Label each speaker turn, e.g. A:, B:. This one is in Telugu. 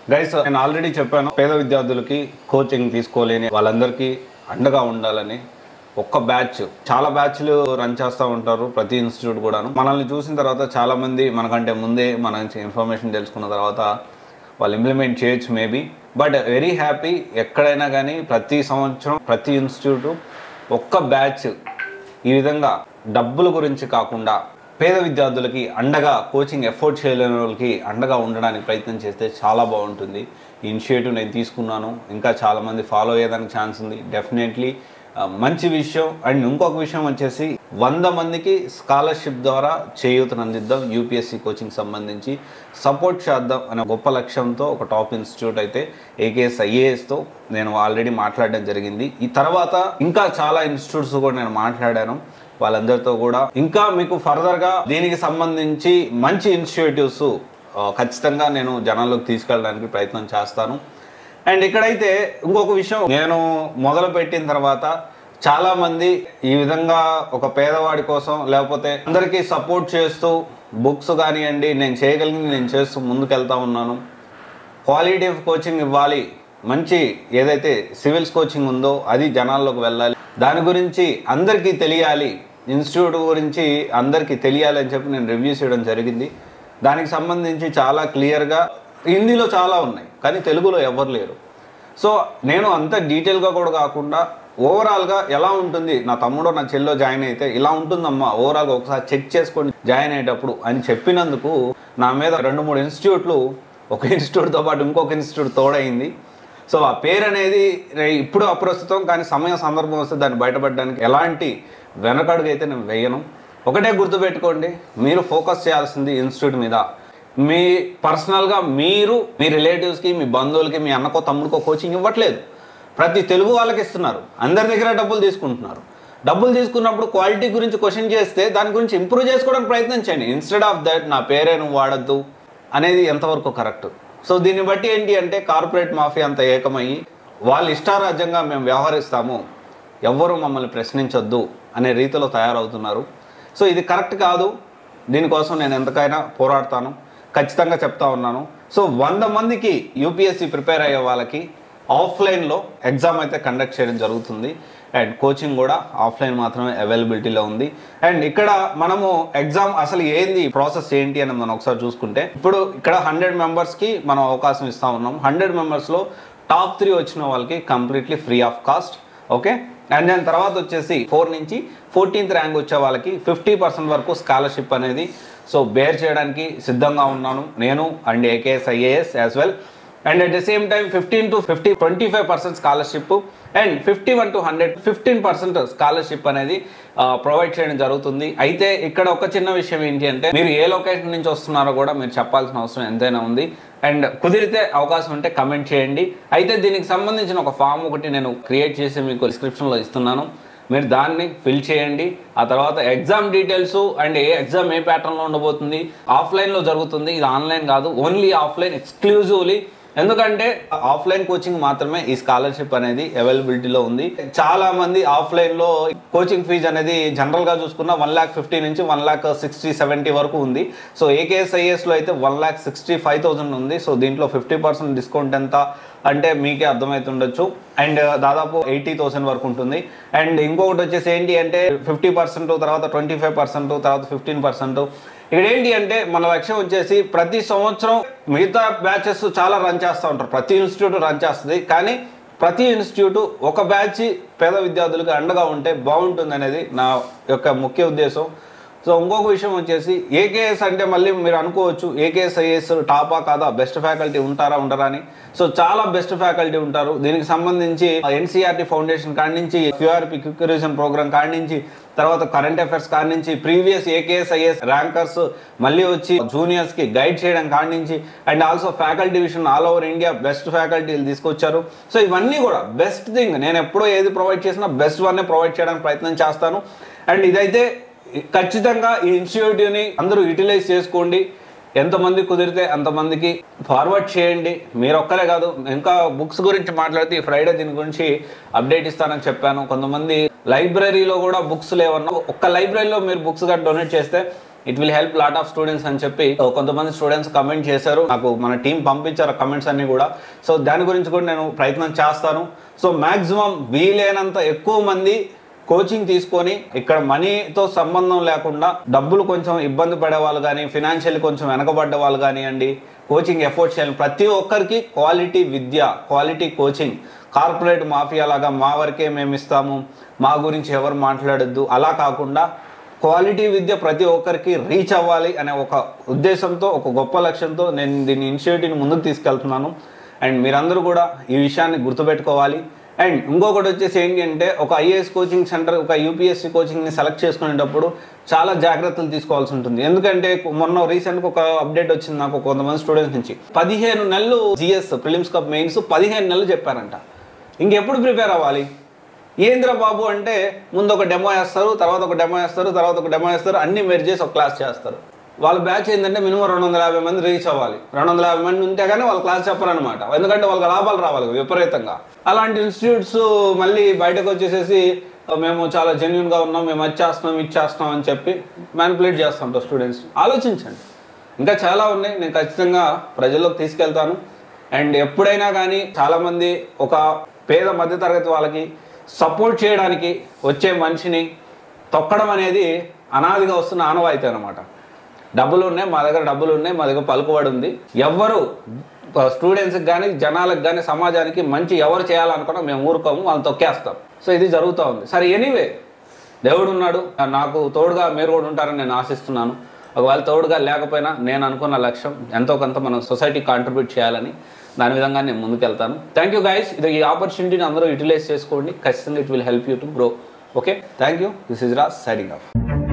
A: గైస్ నేను ఆల్రెడీ చెప్పాను పేద విద్యార్థులకి కోచింగ్ తీసుకోలేని వాళ్ళందరికీ అండగా ఉండాలని ఒక్క బ్యాచ్ చాలా బ్యాచ్లు రన్ చేస్తూ ఉంటారు ప్రతి ఇన్స్టిట్యూట్ కూడాను మనల్ని చూసిన తర్వాత చాలా మంది మనకంటే ముందే మన నుంచి ఇన్ఫర్మేషన్ తెలుసుకున్న తర్వాత వాళ్ళు ఇంప్లిమెంట్ చేయొచ్చు మేబీ బట్ వెరీ హ్యాపీ ఎక్కడైనా కానీ ప్రతి సంవత్సరం ప్రతి ఇన్స్టిట్యూట్ ఒక్క బ్యాచ్ ఈ విధంగా డబ్బుల గురించి కాకుండా పేద విద్యార్థులకి అండగా కోచింగ్ ఎఫోర్డ్ చేయలేని వాళ్ళకి అండగా ఉండడానికి ప్రయత్నం చేస్తే చాలా బాగుంటుంది ఈ ఇనిషియేటివ్ నేను తీసుకున్నాను ఇంకా చాలామంది ఫాలో అయ్యేదానికి ఛాన్స్ ఉంది డెఫినెట్లీ మంచి విషయం అండ్ ఇంకొక విషయం వచ్చేసి వంద మందికి స్కాలర్షిప్ ద్వారా చేయూతను అందిద్దాం యూపీఎస్సీ కోచింగ్ సంబంధించి సపోర్ట్ చేద్దాం అనే గొప్ప లక్ష్యంతో ఒక టాప్ ఇన్స్టిట్యూట్ అయితే ఏకేఎస్ ఐఏఎస్తో నేను ఆల్రెడీ మాట్లాడడం జరిగింది ఈ తర్వాత ఇంకా చాలా ఇన్స్టిట్యూట్స్ కూడా నేను మాట్లాడాను వాళ్ళందరితో కూడా ఇంకా మీకు ఫర్దర్గా దీనికి సంబంధించి మంచి ఇనిషియేటివ్స్ ఖచ్చితంగా నేను జనాల్లోకి తీసుకెళ్ళడానికి ప్రయత్నం చేస్తాను అండ్ ఇక్కడైతే ఇంకొక విషయం నేను మొదలు పెట్టిన తర్వాత చాలా మంది ఈ విధంగా ఒక పేదవాడి కోసం లేకపోతే అందరికీ సపోర్ట్ చేస్తూ బుక్స్ కానివ్వండి నేను చేయగలిగింది నేను చేస్తూ ముందుకెళ్తా ఉన్నాను క్వాలిటీ ఆఫ్ కోచింగ్ ఇవ్వాలి మంచి ఏదైతే సివిల్స్ కోచింగ్ ఉందో అది జనాల్లోకి వెళ్ళాలి దాని గురించి అందరికీ తెలియాలి ఇన్స్టిట్యూట్ గురించి అందరికీ తెలియాలి అని చెప్పి నేను రివ్యూ చేయడం జరిగింది దానికి సంబంధించి చాలా క్లియర్గా హిందీలో చాలా ఉన్నాయి కానీ తెలుగులో ఎవరు లేరు సో నేను అంత డీటెయిల్గా కూడా కాకుండా ఓవరాల్గా ఎలా ఉంటుంది నా తమ్ముడో నా చెల్లో జాయిన్ అయితే ఇలా ఉంటుందమ్మా ఓవరాల్గా ఒకసారి చెక్ చేసుకొని జాయిన్ అయ్యేటప్పుడు అని చెప్పినందుకు నా మీద రెండు మూడు ఇన్స్టిట్యూట్లు ఒక ఇన్స్టిట్యూట్తో పాటు ఇంకొక ఇన్స్టిట్యూట్ తోడైంది సో ఆ పేరు అనేది రే- ఇప్పుడు అప్రస్తుతం కానీ సమయం సందర్భం వస్తే దాన్ని బయటపడడానికి ఎలాంటి వెనకడుగు అయితే నేను వేయను ఒకటే గుర్తుపెట్టుకోండి మీరు ఫోకస్ చేయాల్సింది ఇన్స్టిట్యూట్ మీద మీ పర్సనల్గా మీరు మీ రిలేటివ్స్కి మీ బంధువులకి మీ అన్నకో తమ్ముడికో కోచింగ్ ఇవ్వట్లేదు ప్రతి తెలుగు వాళ్ళకి ఇస్తున్నారు అందరి దగ్గర డబ్బులు తీసుకుంటున్నారు డబ్బులు తీసుకున్నప్పుడు క్వాలిటీ గురించి క్వశ్చన్ చేస్తే దాని గురించి ఇంప్రూవ్ చేసుకోవడానికి ప్రయత్నించండి ఇన్స్టెడ్ ఆఫ్ దట్ నా పేరే నువ్వు వాడద్దు అనేది ఎంతవరకు కరెక్ట్ సో దీన్ని బట్టి ఏంటి అంటే కార్పొరేట్ మాఫియా అంత ఏకమయ్యి వాళ్ళ ఇష్టారాజ్యంగా మేము వ్యవహరిస్తాము ఎవ్వరూ మమ్మల్ని ప్రశ్నించొద్దు అనే రీతిలో తయారవుతున్నారు సో ఇది కరెక్ట్ కాదు దీనికోసం నేను ఎంతకైనా పోరాడతాను ఖచ్చితంగా చెప్తా ఉన్నాను సో వంద మందికి యూపీఎస్సీ ప్రిపేర్ అయ్యే వాళ్ళకి ఆఫ్లైన్లో ఎగ్జామ్ అయితే కండక్ట్ చేయడం జరుగుతుంది అండ్ కోచింగ్ కూడా ఆఫ్లైన్ మాత్రమే అవైలబిలిటీలో ఉంది అండ్ ఇక్కడ మనము ఎగ్జామ్ అసలు ఏంది ప్రాసెస్ ఏంటి అని మనం ఒకసారి చూసుకుంటే ఇప్పుడు ఇక్కడ హండ్రెడ్ మెంబర్స్కి మనం అవకాశం ఇస్తా ఉన్నాం హండ్రెడ్ మెంబర్స్లో టాప్ త్రీ వచ్చిన వాళ్ళకి completely free of cost okay and దాని తర్వాత వచ్చేసి ఫోర్ నుంచి ఫోర్టీన్త్ ర్యాంక్ వచ్చే వాళ్ళకి ఫిఫ్టీ పర్సెంట్ వరకు స్కాలర్షిప్ అనేది సో బేర్ చేయడానికి సిద్ధంగా ఉన్నాను నేను and AKS IAS as well and at the same time fifteen to fifty twenty five percent scholarship and fifty one to hundred fifteen percent scholarship అనేది ప్రొవైడ్ చేయడం జరుగుతుంది అయితే ఇక్కడ ఒక చిన్న విషయం ఏంటి అంటే మీరు ఏ లొకేషన్ నుంచి వస్తున్నారో కూడా మీరు చెప్పాల్సిన అవసరం ఎంతైనా ఉంది అండ్ కుదిరితే అవకాశం ఉంటే కమెంట్ చేయండి అయితే దీనికి సంబంధించిన ఒక ఫామ్ ఒకటి నేను క్రియేట్ చేసి మీకు డిస్క్రిప్షన్లో ఇస్తున్నాను మీరు దాన్ని ఫిల్ చేయండి ఆ తర్వాత ఎగ్జామ్ డీటెయిల్స్ అండ్ ఏ ఎగ్జామ్ ఏ ప్యాటర్న్లో ఉండబోతుంది ఆఫ్లైన్లో జరుగుతుంది ఇది ఆన్లైన్ కాదు ఓన్లీ ఆఫ్లైన్ ఎక్స్క్లూజివ్లీ ఎందుకంటే ఆఫ్లైన్ కోచింగ్ మాత్రమే ఈ స్కాలర్షిప్ అనేది అవైలబిలిటీలో ఉంది చాలా మంది ఆఫ్లైన్ లో కోచింగ్ ఫీజు అనేది జనరల్ గా చూసుకున్న వన్ ల్యాక్ ఫిఫ్టీ నుంచి వన్ ల్యాక్ సిక్స్టీ సెవెంటీ వరకు ఉంది సో ఏకేఎస్ఐఎస్ లో అయితే one lakh sixty five thousand ఉంది సో దీంట్లో ఫిఫ్టీ పర్సెంట్ డిస్కౌంట్ ఎంత అంటే మీకే అర్థమవుతుండొచ్చు అండ్ దాదాపు ఎయిటీ థౌసండ్ వరకు ఉంటుంది అండ్ ఇంకొకటి వచ్చేసి ఏంటి అంటే ఫిఫ్టీ పర్సెంట్ తర్వాత ట్వంటీ ఫైవ్ పర్సెంట్ తర్వాత ఫిఫ్టీన్ పర్సెంట్ ఇక్కడ ఏంటి అంటే మన లక్ష్యం వచ్చేసి ప్రతి సంవత్సరం మిగతా బ్యాచెస్ చాలా రన్ చేస్తూ ఉంటారు ప్రతి ఇన్స్టిట్యూట్ రన్ చేస్తుంది కానీ ప్రతి ఇన్స్టిట్యూట్ ఒక బ్యాచ్ పేద విద్యార్థులకు అండగా ఉంటే బాగుంటుంది అనేది నా యొక్క ముఖ్య ఉద్దేశం సో ఇంకొక విషయం వచ్చేసి ఏకేఎస్ అంటే మళ్ళీ మీరు అనుకోవచ్చు ఏకేఎస్ ఐఏఎస్ టాపా కాదా బెస్ట్ ఫ్యాకల్టీ ఉంటారా ఉండరా అని సో చాలా బెస్ట్ ఫ్యాకల్టీ ఉంటారు దీనికి సంబంధించి ఎన్సీఆర్టీ ఫౌండేషన్ కాడి నుంచి క్యూఆర్పి క్విక్ రివిజన్ ప్రోగ్రామ్ కాడి నుంచి తర్వాత కరెంట్ అఫైర్స్ కాడి నుంచి ప్రీవియస్ ఏకేఎస్ ఐఏఎస్ ర్యాంకర్స్ మళ్ళీ వచ్చి జూనియర్స్ కి గైడ్ చేయడం కాడి నుంచి and also faculty vision all over India best ఫ్యాకల్టీలు తీసుకొచ్చారు సో ఇవన్నీ కూడా బెస్ట్ థింగ్ నేను ఎప్పుడో ఏది ప్రొవైడ్ చేసినా బెస్ట్ వన్నే ప్రొవైడ్ చేయడానికి ప్రయత్నం చేస్తాను అండ్ ఇదైతే ఖచ్చితంగా ఈ ఇన్స్టిట్యూట్ని అందరూ యూటిలైజ్ చేసుకోండి ఎంతమంది కుదిరితే అంతమందికి ఫార్వర్డ్ చేయండి మీరు ఒక్కరే కాదు ఇంకా బుక్స్ గురించి మాట్లాడితే ఈ ఫ్రైడే దీని గురించి అప్డేట్ ఇస్తానని చెప్పాను కొంతమంది లైబ్రరీలో కూడా బుక్స్ లేవన్నా ఒక్క లైబ్రరీలో మీరు బుక్స్ గా డొనేట్ చేస్తే it will help lot of students అని చెప్పి ఓ, కొంతమంది స్టూడెంట్స్ కమెంట్ చేశారు నాకు మన టీం పంపించారు కమెంట్స్ అన్ని కూడా సో దాని గురించి కూడా నేను ప్రయత్నం చేస్తాను సో మాక్సిమం వీలైనంత ఎక్కువ మంది కోచింగ్ తీసుకొని ఇక్కడ మనీతో సంబంధం లేకుండా డబ్బులు కొంచెం ఇబ్బంది పడే వాళ్ళు కానీ ఫినాన్షియల్ కొంచెం వెనకబడ్డ వాళ్ళు కానివ్వండి కోచింగ్ ఎఫోర్ట్ చేయాలి ప్రతి ఒక్కరికి క్వాలిటీ విద్య క్వాలిటీ కోచింగ్ కార్పొరేట్ మాఫియా లాగా మా వరకే మేము ఇస్తాము మా గురించి ఎవరు మాట్లాడొద్దు అలా కాకుండా క్వాలిటీ విద్య ప్రతి ఒక్కరికి రీచ్ అవ్వాలి అనే ఒక ఉద్దేశంతో ఒక గొప్ప లక్ష్యంతో నేను దీని ఇనిషియేటివ్ని ముందుకు తీసుకెళ్తున్నాను అండ్ మీరందరూ కూడా ఈ విషయాన్ని గుర్తుపెట్టుకోవాలి అండ్ ఇంకొకటి వచ్చేసి ఏంటి అంటే ఒక ఐఏఎస్ కోచింగ్ సెంటర్ ఒక యూపీఎస్సీ కోచింగ్ని సెలెక్ట్ చేసుకునేటప్పుడు చాలా జాగ్రత్తలు తీసుకోవాల్సి ఉంటుంది ఎందుకంటే మొన్న రీసెంట్గా ఒక అప్డేట్ వచ్చింది నాకు కొంతమంది స్టూడెంట్స్ నుంచి పదిహేను నెలలు జిఎస్ ప్రిలిమ్స్ కప్ మెయిన్స్ పదిహేను నెలలు చెప్పారంట ఇంకెప్పుడు ప్రిపేర్ అవ్వాలి ఏంద్ర బాబు అంటే ముందు ఒక డెమో వేస్తారు తర్వాత ఒక డెమో వేస్తారు తర్వాత ఒక డెమో వేస్తారు అన్ని మెర్జ్ చేసి ఒక క్లాస్ చేస్తారు వాళ్ళ బ్యాచ్ ఏంటంటే మినిమం రెండు వందల యాభై మంది రీచ్ అవ్వాలి రెండు వందల యాభై మంది ఉంటే కానీ వాళ్ళు క్లాస్ చెప్పరనమాట ఎందుకంటే వాళ్ళకి లాభాలు రావాలి విపరీతంగా అలాంటి ఇన్స్టిట్యూట్స్ మళ్ళీ బయటకు వచ్చేసేసి మేము చాలా జెన్యున్గా ఉన్నాం మేము అది చేస్తున్నాం ఇది చేస్తున్నాం అని చెప్పి మ్యానిపులేట్ చేస్తుంటాం స్టూడెంట్స్ ఆలోచించండి ఇంకా చాలా ఉన్నాయి నేను ఖచ్చితంగా ప్రజల్లోకి తీసుకెళ్తాను అండ్ ఎప్పుడైనా కానీ చాలామంది ఒక పేద మధ్యతరగతి వాళ్ళకి సపోర్ట్ చేయడానికి వచ్చే మనిషిని తొక్కడం అనేది అనాదిగా వస్తున్న ఆనవాయితీ అనమాట డబ్బులు ఉన్నాయి మా దగ్గర డబ్బులు ఉన్నాయి మా దగ్గర పలుకుబడి ఉంది ఎవ్వరు స్టూడెంట్స్కి కానీ జనాలకు కానీ సమాజానికి మంచి ఎవరు చేయాలనుకున్నా మేము ఊరుకోము వాళ్ళని తొక్కేస్తాం సో ఇది జరుగుతూ ఉంది సరే ఎనీవే దేవుడు ఉన్నాడు నాకు తోడుగా మీరు కూడా ఉంటారని నేను ఆశిస్తున్నాను ఒకవేళ తోడుగా లేకపోయినా నేను అనుకున్న లక్ష్యం ఎంతో కొంత మనం సొసైటీ కాంట్రిబ్యూట్ చేయాలని దాని విధంగా నేను ముందుకెళ్తాను థ్యాంక్ యూ గైస్ ఇది ఈ ఆపర్చునిటీని అందరూ యూటిలైజ్ చేసుకోండి ఖచ్చితంగా it will help you to grow okay thank you this is ra siding of